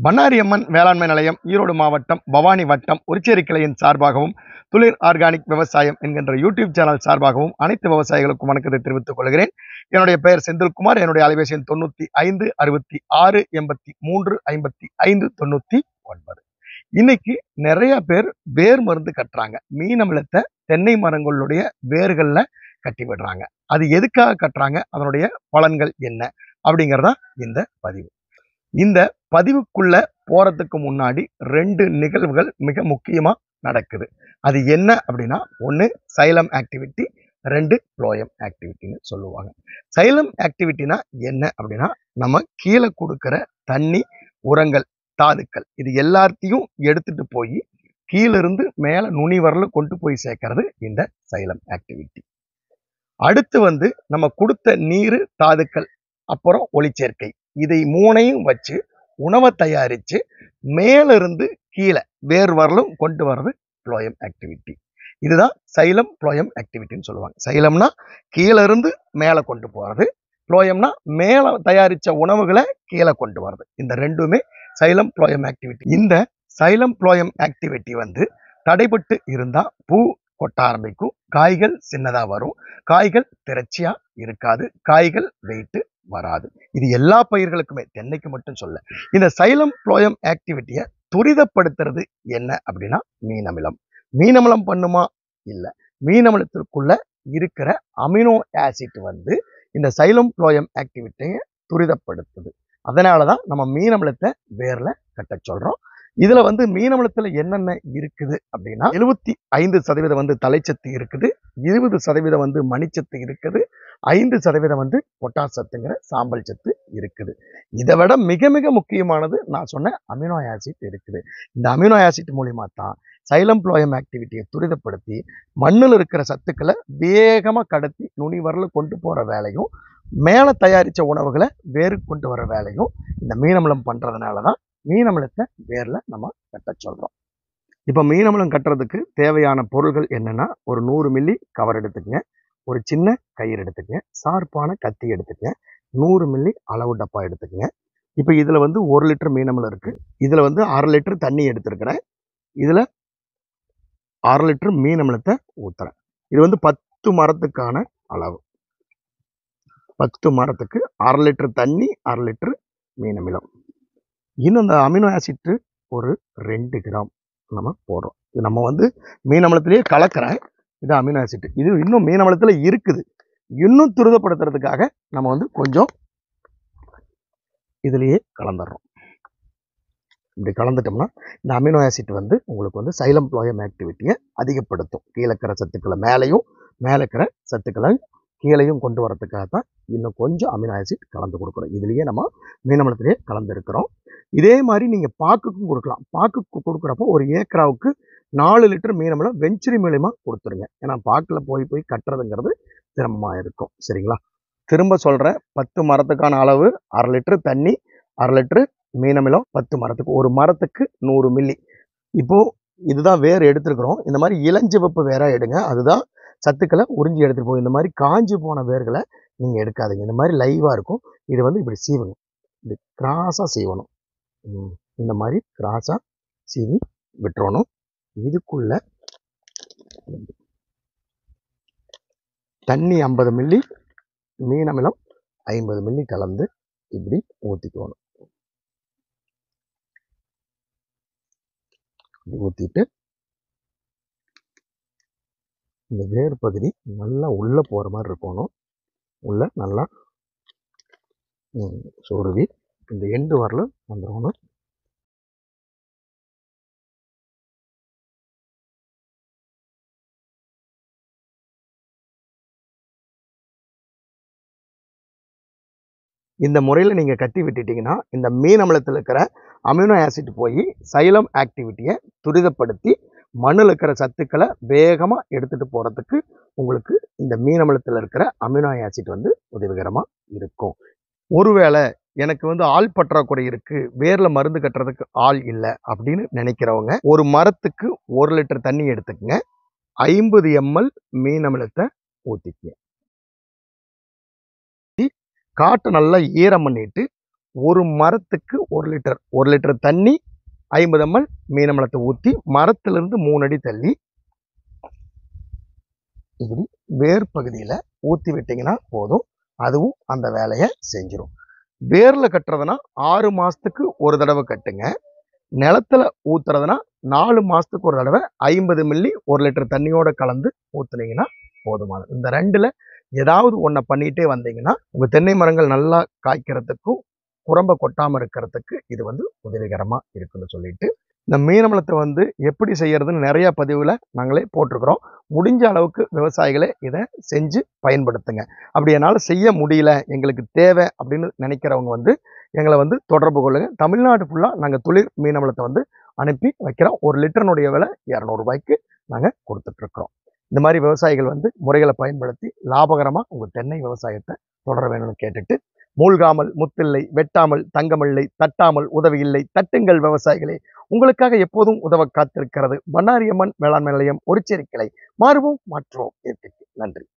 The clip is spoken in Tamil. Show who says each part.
Speaker 1: பண்ணாரி அம்மன் வேளாண்மை நிலையம் ஈரோடு மாவட்டம் பவானி வட்டம் உரிச்சேரி கிளையின் சார்பாகவும் துளிர் ஆர்கானிக் விவசாயம் என்கின்ற யூடியூப் சேனல் சார்பாகவும் அனைத்து விவசாயிகளுக்கும் வணக்கத்தை தெரிவித்துக் கொள்கிறேன் என்னுடைய பெயர் செந்தில்குமார் என்னுடைய அலைபேசி எண் தொண்ணூத்தி ஐந்து அறுபத்தி ஆறு எண்பத்தி மூன்று ஐம்பத்தி ஐந்து தொண்ணூத்தி ஒன்பது இன்னைக்கு நிறைய பேர் வேர் மருந்து கட்டுறாங்க மீன் அமிலத்தை தென்னை மரங்களுடைய வேர்கள்ல கட்டி விடுறாங்க அது எதுக்காக கட்டுறாங்க அதனுடைய பலன்கள் என்ன அப்படிங்கறதா இந்த பதிவு இந்த பதிவுக்குள்ள போறதுக்கு முன்னாடி ரெண்டு நிகழ்வுகள் மிக முக்கியமா நடக்குது அது என்ன அப்படின்னா ஒன்று சைலம் ஆக்டிவிட்டி ரெண்டு ப்ளோயம் ஆக்டிவிட்டின்னு சொல்லுவாங்க சைலம் ஆக்டிவிட்டினா என்ன அப்படின்னா நம்ம கீழே கொடுக்கிற தண்ணி உரங்கள் தாதுக்கள் இது எல்லாத்தையும் எடுத்துட்டு போய் கீழிருந்து மேல நுனி வரல கொண்டு போய் சேர்க்கறது இந்த சைலம் ஆக்டிவிட்டி அடுத்து வந்து நம்ம கொடுத்த நீர் தாதுக்கள் அப்புறம் ஒளிச்சேர்க்கை இதை மூணையும் வச்சு உணவை தயாரிச்சு மேலிருந்து கீழே வேர் வரலும் கொண்டு வர்றது ப்ளோயம் ஆக்டிவிட்டி இதுதான் சைலம் ப்ளோயம் ஆக்டிவிட்டின்னு சொல்லுவாங்க சைலம்னா கீழே இருந்து மேலே கொண்டு போறது ப்ளோயம்னா மேலே தயாரிச்ச உணவுகளை கீழே கொண்டு வர்றது இந்த ரெண்டுமே சைலம் ப்ளோயம் ஆக்டிவிட்டி இந்த சைலம் ப்ளோயம் ஆக்டிவிட்டி வந்து தடைபட்டு இருந்தா பூ கொட்ட ஆரம்பிக்கும் காய்கள் சின்னதா வரும் காய்கள் திரட்சியா இருக்காது காய்கள் வெயிட் வராது இது எல்லா பயிர்களுக்குமே தென்னைக்கு மட்டும் சொல்ல இந்த சைலம் ப்ளோயம் ஆக்டிவிட்டியை துரிதப்படுத்துறது என்ன அப்படின்னா மீன் அமிலம் மீன் அமிலம் பண்ணுமா இல்ல மீன் அமிலத்திற்குள்ள இருக்கிற அமினோ ஆசிட் வந்து இந்த சைலம் ப்ளோயம் ஆக்டிவிட்டியை துரிதப்படுத்துது அதனாலதான் நம்ம மீன் அமிலத்தை வேர்ல கட்ட சொல்றோம் இதுல வந்து மீன் அமிலத்துல என்னென்ன இருக்குது அப்படின்னா எழுபத்தி ஐந்து சதவீதம் வந்து தலைச்சத்து இருக்குது இருபது சதவீதம் வந்து மணிச்சத்து இருக்குது ஐந்து சதவீதம் வந்து பொட்டாஸ் சத்துங்கிற சாம்பல் சத்து இருக்குது இதை விட மிக மிக முக்கியமானது நான் சொன்ன அமினோ ஆசிட் இருக்குது இந்த அமினோ ஆசிட் மூலியமா தான் சைலம் ப்ளோயம் ஆக்டிவிட்டியை துரிதப்படுத்தி மண்ணில் இருக்கிற சத்துக்களை வேகமாக கடத்தி நுனி வரல கொண்டு போகிற வேலையும் மேலே தயாரித்த உணவுகளை வேறு கொண்டு வர வேலையும் இந்த மீனமிலம் பண்ணுறதுனால தான் மீனமிலத்தை வேரில் நம்ம கட்ட சொல்கிறோம் இப்போ மீனமிலம் கட்டுறதுக்கு தேவையான பொருள்கள் என்னென்னா ஒரு நூறு மில்லி கவர் எடுத்துக்கங்க ஒரு சின்ன கயிறு எடுத்துக்கங்க சார்பான கத்தி எடுத்துக்கங்க நூறு மில்லி அளவு டப்பா எடுத்துக்கங்க இப்போ இதில் வந்து ஒரு லிட்டர் மீனமிலம் இருக்குது இதில் வந்து அரை லிட்டர் தண்ணி எடுத்துருக்கிறேன் இதில் அரை லிட்டர் மீன் அமிலத்தை ஊத்துறேன் இது வந்து பத்து மரத்துக்கான அளவு பத்து மரத்துக்கு அரை லிட்டர் தண்ணி அரை லிட்டர் மீன் அமிலம் இன்னும் இந்த அமினோ ஆசிட் ஒரு ரெண்டு கிராம் நம்ம போடுறோம் இது நம்ம வந்து மீன் அமிலத்திலேயே கலக்கிறேன் இது அமினோ ஆசிட் இது இன்னும் மீன் அமிலத்தில் இருக்குது இன்னும் துரிதப்படுத்துறதுக்காக நம்ம வந்து கொஞ்சம் இதுலேயே கலந்துடுறோம் இப்படி கலந்துட்டோம்னா இந்த அமினோ ஆசிட் வந்து உங்களுக்கு வந்து சைலம் ப்ளோயம் ஆக்டிவிட்டியை அதிகப்படுத்தும் கீழே இருக்கிற சத்துக்களை மேலேயும் மேலே இருக்கிற சத்துக்களை கீழையும் கொண்டு வரதுக்காக தான் இன்னும் கொஞ்சம் அமினோ ஆசிட் கலந்து கொடுக்குறோம் இதுலேயே நம்ம மீனமலத்திலேயே கலந்துருக்கிறோம் இதே மாதிரி நீங்கள் பாக்குக்கும் கொடுக்கலாம் பாக்குக்கு கொடுக்குறப்போ ஒரு ஏக்கராவுக்கு நாலு லிட்டர் மீனமலம் வெஞ்சுரி மூலியமா கொடுத்துருங்க ஏன்னா பாக்கில் போய் போய் கட்டுறதுங்கிறது சிரமமாக இருக்கும் சரிங்களா திரும்ப சொல்கிறேன் பத்து மரத்துக்கான அளவு அரை லிட்டர் தண்ணி அரை லிட்டரு மீனமிலம் பத்து மரத்துக்கு ஒரு மரத்துக்கு நூறு மில்லி இப்போ இதுதான் வேர் எடுத்துருக்குறோம் இந்த மாதிரி இளஞ்சிவப்பு வேரா எடுங்க அதுதான் சத்துக்களை உறிஞ்சி எடுத்துட்டு போகும் இந்த மாதிரி காஞ்சி போன வேர்களை நீங்கள் எடுக்காதீங்க இந்த மாதிரி லைவாக இருக்கும் இது வந்து இப்படி சீவுங்க இப்படி கிராஸாக சீவணும் ம், இந்த மாதிரி கிராஸாக சீவி விட்டுறணும் இதுக்குள்ள தண்ணி ஐம்பது மில்லி மீனமிலம் ஐம்பது மில்லி கலந்து இப்படி ஊற்றிக்கணும் இப்படி ஊற்றிட்டு இந்த வேர் பகுதி நல்லா உள்ளே போகிற மாதிரி இருக்கணும் உள்ள நல்லா ம், சொருவி இந்த எண்டு வரல வந்துடணும் இந்த முறையில் நீங்கள் கட்டி விட்டுட்டீங்கன்னா இந்த மீன் அமிலத்தில் இருக்கிற அமினோ ஆசிட் போய் சைலம் ஆக்டிவிட்டியை துரிதப்படுத்தி மண்ணில் இருக்கிற சத்துக்களை வேகமாக எடுத்துகிட்டு போகிறதுக்கு உங்களுக்கு இந்த மீன் அமிலத்தில் இருக்கிற அமினோ ஆசிட் வந்து உதவிகரமாக இருக்கும் ஒருவேளை எனக்கு வந்து ஆள் பற்றாக்குறை இருக்கு வேர்ல மருந்து கட்டுறதுக்கு ஆள் இல்லை அப்படின்னு நினைக்கிறவங்க ஒரு மரத்துக்கு ஒரு லிட்டர் தண்ணி எடுத்துக்கங்க ஐம்பது எம்எல் மீன் அமிலத்தை ஊற்றிக்கங்க காட்டை நல்லா ஈரம் பண்ணிட்டு ஒரு மரத்துக்கு ஒரு லிட்டர் ஒரு லிட்டர் தண்ணி ஐம்பது எம்எல் மீனமலத்தை ஊற்றி மரத்திலிருந்து மூணு அடி தள்ளி இப்படி வேர் பகுதியில் ஊற்றி விட்டீங்கன்னா போதும் அதுவும் அந்த வேலையை செஞ்சிடும் வேரில் கட்டுறதுனா ஆறு மாதத்துக்கு ஒரு தடவை கட்டுங்க நிலத்துல ஊத்துறதுனா நாலு மாதத்துக்கு ஒரு தடவை ஐம்பது மில்லி ஒரு லிட்டர் தண்ணியோட கலந்து ஊற்றுனீங்கன்னா போதுமானது இந்த ரெண்டில் ஏதாவது ஒன்றை பண்ணிகிட்டே வந்தீங்கன்னா உங்கள் தென்னை மரங்கள் நல்லா காய்க்கிறதுக்கும் குரம்பை கொட்டாமல் இருக்கிறதுக்கு இது வந்து உதவிகரமாக இருக்குன்னு சொல்லிட்டு இந்த மீனமலத்தை வந்து எப்படி செய்யறதுன்னு நிறைய பதிவில் நாங்களே போட்டிருக்கிறோம் முடிஞ்ச அளவுக்கு விவசாயிகளே இதை செஞ்சு பயன்படுத்துங்க அப்படி என்னால் செய்ய முடியல எங்களுக்கு தேவை அப்படின்னு நினைக்கிறவங்க வந்து எங்களை வந்து தொடர்பு கொள்ளுங்க தமிழ்நாடு ஃபுல்லாக நாங்கள் துளிர் மீனமலத்தை வந்து அனுப்பி வைக்கிறோம் ஒரு லிட்டர்னுடைய விலை இரநூறுபாய்க்கு நாங்கள் கொடுத்துட்ருக்குறோம் இந்த மாதிரி விவசாயிகள் வந்து முறைகளை பயன்படுத்தி லாபகரமாக உங்கள் தென்னை விவசாயத்தை தொடர வேணும்னு கேட்டுட்டு மூழ்காமல் முத்தில்லை வெட்டாமல் தங்கமில்லை தட்டாமல் உதவியில்லை தட்டுங்கள் விவசாயிகளே உங்களுக்காக எப்போதும் உதவ காத்திருக்கிறது பண்ணாரியம்மன் வேளாண்மை நிலையம் ஒரு கிளை மாறுவோம் மாற்றுவோம் இயற்கைக்கு நன்றி